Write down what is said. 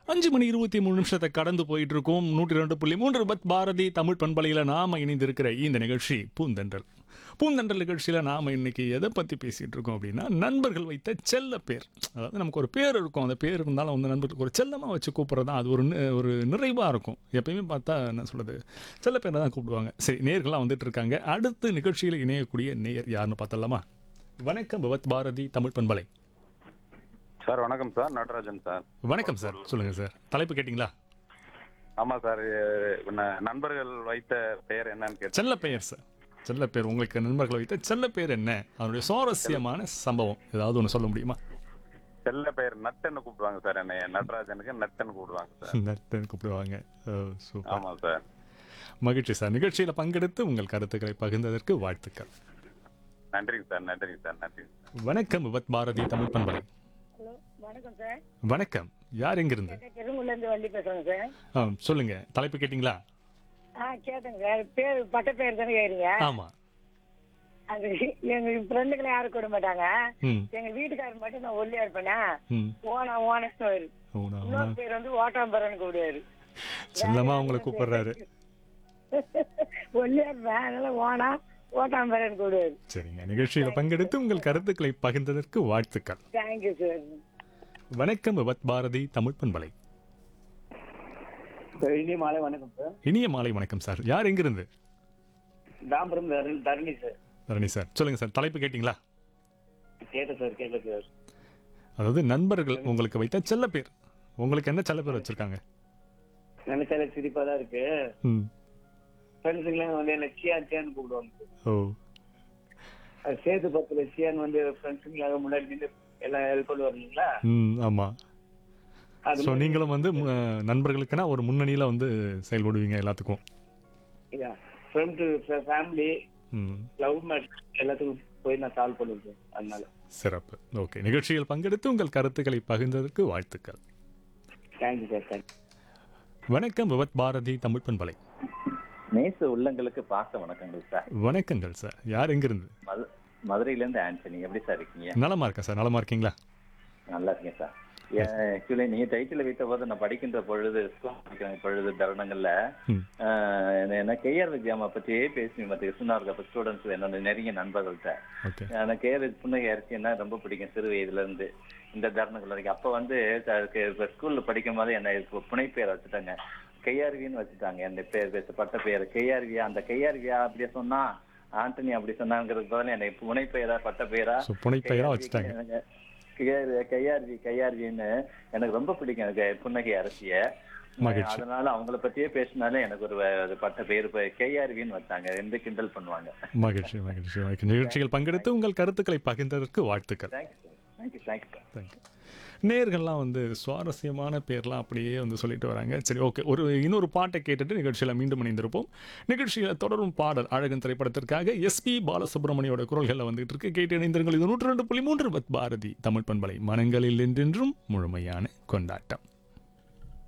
அஞ்சு மணி இருபத்தி மூணு நிமிஷத்தை கடந்து போயிட்டு இருக்கோம் நூற்றி ரெண்டு புள்ளி மூன்று பத் பாரதி தமிழ் பண்பலையில் நாம இணைந்திருக்கிற இந்த நிகழ்ச்சி பூந்தென்றல் பூந்தென்றல் நிகழ்ச்சியில் நாம இன்னைக்கு எதை பற்றி பேசிட்டு இருக்கோம் அப்படின்னா நண்பர்கள் வைத்த செல்ல பேர் அதாவது நமக்கு ஒரு பேர் இருக்கும் அந்த பேர் இருந்தாலும் வந்து நண்பர்களுக்கு ஒரு செல்லமாக வச்சு கூப்பிட்றது தான் அது ஒரு நி- ஒரு நிறைவாக இருக்கும் எப்பயுமே பார்த்தா என்ன சொல்றது செல்ல பேரை தான் கூப்பிடுவாங்க சரி நேர்கள்லாம் வந்துட்டு இருக்காங்க அடுத்து நிகழ்ச்சியில் இணையக்கூடிய நேயர் யாருன்னு பார்த்தலாமா வணக்கம் பவத் பாரதி தமிழ் பண்பலை சார் வணக்கம் சார் நடராஜன் சார் வணக்கம் சார் சொல்லுங்க சார் தலைப்பு கேட்டிங்களா ஆமா சார் எ- ந- நண்பர்கள் வைத்த பெயர் என்னன்னு கேட்டேன் செல்ல பெயர் சார் செல்ல பேர் உங்களுக்கு நண்பர்கள் வைத்த செல்ல பேர் என்ன அதனுடைய சுவாரஸ்யமான சம்பவம் ஏதாவது ஒன்று சொல்ல முடியுமா செல்ல பெயர் நட்டன்னு கூப்பிடுவாங்க சார் என்னை நடராஜனுக்கு நட்டன்னு கூப்பிடுவாங்க சார் நட்டன் கூப்பிடுவாங்க ஓ, சூப்பர் ஆமா சார் மகிழ்ச்சி சார் நிகழ்ச்சியில் பங்கெடுத்து உங்கள் கருத்துக்களை பகிர்ந்ததற்கு வாழ்த்துக்கள் நன்றிங்க சார் நன்றிங்க சார் நன்றிங்க சார் வணக்கம் விபத் பாரதி தமிழ் பண்பலை ஹலோ வணக்கம் சார் வணக்கம் யார் எங்கிருந்து பெருங்குள்ளேருந்து வள்ளி பேசுறேங்க சார் ஆ சொல்லுங்க தலைப்பு கேட்டிங்களா ஆ கேட்டேங்க சார் பேர் பட்ட பேர் தானே கேக்குறீங்க ஆமா அது எங்க ஃப்ரெண்டுகளை யாரும் கூட மாட்டாங்க ம் எங்க வீட்டுக்காரர் மட்டும் நான் ஒல்லியா இருப்பேனா ம் ஓனா ஓனஸ்னு வரு ஓ, நான் இன்னொரு பேர் வந்து ஓட்டாம்பரன்னு கூப்பிடுவாரு செல்லமா உங்களை கூப்பிடுறாரு ஒல்லியா இருப்பேன் அதனால ஓனா ஓட்டாம்பரன்னு கூப்பிடுவாரு சரிங்க நிகழ்ச்சியில் பங்கெடுத்து உங்கள் கருத்துக்களை பகிர்ந்ததற்கு வாழ்த்துக்கள் தேங்க்யூ சார் வணக்கம் விபத் பாரதி தமிழ் பண்பலை சார் இனிய மாலை வணக்கம் சார் இனிய மாலை வணக்கம் சார் யார் எங்கிருந்து தாம்பரம் தரணி தரணி சார் தரணி சார் சொல்லுங்க சார் தலைப்பு கேட்டிங்களா கேட்டேன் சார் கேட்டேன் சார் அதாவது நண்பர்கள் உங்களுக்கு வைத்த செல்ல பேர் உங்களுக்கு என்ன செல்ல பேர் வச்சிருக்காங்க நினைச்சாலே சிரிப்பா தான் இருக்கு ம் ஃப்ரெண்ட்ஸுங்களாம் வந்து என்ன சியான் சியான் கூப்பிடுவாங்க சார். ஓ அது சேது பத்துல சியான் வந்து ஃப்ரெண்ட்ஸுங்களாக முன்னாடி நின்று எல்லாம் ஹெல்ப் பண்ணுவாங்க இல்லைங்களா ம் ஆமாம் அது ஸோ நீங்களும் வந்து மு- நண்பர்களுக்குன்னா ஒரு முன்னணியில் வந்து செயல்படுவீங்க எல்லாத்துக்கும் ஃப்ரெண்ட் ஃபேமிலி ம் லவ் மேட்ச் எல்லாத்துக்கும் போய் நான் சால்வ் பண்ணுவேன் சார் அதனால சிறப்பு ஓகே நிகழ்ச்சியில் பங்கெடுத்து உங்கள் கருத்துக்களை பகிர்ந்ததற்கு வாழ்த்துக்கள் தேங்க்யூ சார் தேங்க்யூ வணக்கம் விபத் பாரதி தமிழ் பண்பலை நேச உள்ளங்களுக்கு பாச வணக்கங்கள் சார் வணக்கங்கள் சார் யார் எங்கிருந்து மது மதுரையிலேருந்து ஆண்டனி எப்படி சார் இருக்கீங்க நலமா இருக்கேன் சார் நலமா இருக்கீங்களா நல்லா இருக்கேன் சார் ஆக்சுவலி நீங்க டைட்டில் வைத்த போது நான் படிக்கின்ற பொழுது ஸ்கூல் படிக்கிற பொழுது தருணங்கள்ல ம் ஆஹ், என்ன கேஆர் வித்யாமா பற்றியே பேசி மற்ற கிருஷ்ணார் இருக்க ஸ்டூடெண்ட்ஸ் என்னோட நெருங்கிய நண்பர்கள்ட்ட ஓகே எனக்கு கேஆர் புன்னகை அரிசின்னா ரொம்ப பிடிக்கும் சிறு வயதுல இருந்து இந்த தருணங்கள் வரைக்கும் அப்ப வந்து இப்போ ஸ்கூல்ல படிக்கும் போது என்ன இதுக்கு புனைப்பெயர் வச்சுட்டாங்க கையார்வின்னு வச்சுட்டாங்க அந்த பேர் பேச பட்ட பேர் கையார்வியா அந்த கையார்வியா அப்படியே சொன்னா ஆண்டனி அப்படி சொன்னாங்கிறது பதில் என்னை புனைப்பெயரா பட்ட பேரா ஸோ புனைப்பெயரா வச்சுட்டாங்க எனக்கு கையார்- கையார்வி கையார்வின்னு எனக்கு ரொம்ப பிடிக்கும் எனக்கு புன்னகை அரசிய மகிழ்ச்சி. அதனால அவங்கள பத்தியே பேசினாலே எனக்கு ஒரு வ- அது பட்ட பேர் கையார்வின்னு வச்சாங்க ரெண்டு கிண்டல் பண்ணுவாங்க மகிழ்ச்சி மகிழ்ச்சி மகிழ்ச்சி நிகழ்ச்சியில் பங்கெடுத்து உங்கள் கருத்துக்களை பகிர்ந்ததற்கு வாழ்த்துக்கள் thank you sir thank you thank you sir thank you நேர்கள்லாம் வந்து சுவாரஸ்யமான பேர்லாம் அப்படியே வந்து சொல்லிட்டு வராங்க சரி ஓகே ஒரு இன்னொரு பாட்டை கேட்டுட்டு நிகழ்ச்சியில் மீண்டும் இணைந்திருப்போம் நிகழ்ச்சியில் தொடரும் பாடல் அழகன் திரைப்படத்திற்காக எஸ்பி பாலசுப்ரமணியோட குரல்களில் வந்துகிட்டு இருக்கு கேட்டு இணைந்திருங்கள் இது நூற்றி ரெண்டு புள்ளி மூன்று பத் பாரதி தமிழ் பண்பலை மனங்களில் என்றென்றும் முழுமையான கொண்டாட்டம்